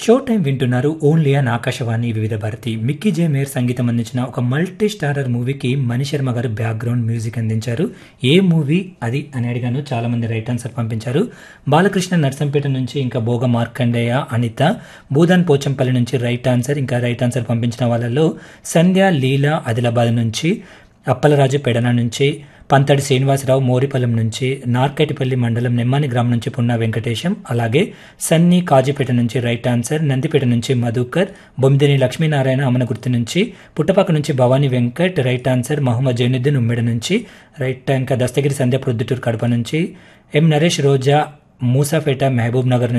show time వింటున్నారు only on Akashvani Vividh Bharati Mickey J mayor సంగీతం అందించిన ఒక మల్టీ స్టారర్ మూవీకి మణి శర్మ గారు బ్యాక్గ్రౌండ్ మ్యూజిక్ అందించారు ఏ మూవీ అది అని అడిగాను చాలా మంది రైట్ ఆన్సర్ పంపించారు బాలకృష్ణ నర్సంపేట నుంచి ఇంకా భోగ మార్కండేయ అనిత భూదాన్ పోచంపల్లి నుంచి రైట్ ఆన్సర్ ఇంకా రైట్ ఆన్సర్ పంపించిన వాళ్ళలో సంధ్య లీలా ఆదిలాబాద్ నుంచి అప్పలరాజు పెడన నుంచి పంతడి శ్రీనివాసరావు మోరిపల్లం నుంచి నార్కటిపల్లి మండలం నెమ్మాని గ్రామం నుంచి పున్నా వెంకటేశం అలాగే సన్నీ కాజీపేట నుంచి రైట్ ఆన్సర్ నందిపేట నుంచి మధుకర్ బొమ్మిదిని లక్ష్మీనారాయణ అమనగుర్తి నుంచి పుట్టపక్క నుంచి భవానీ వెంకట్ రైట్ ఆన్సర్ మహమ్మద్ జైనుద్దీన్ ఉమ్మెడ నుంచి రైట్ ఇంకా దస్తగిరి సంధ్య ప్రొద్దుటూరు కడప నుంచి ఎం నరేష్ రోజా మూసాపేట మహబూబ్ నగర్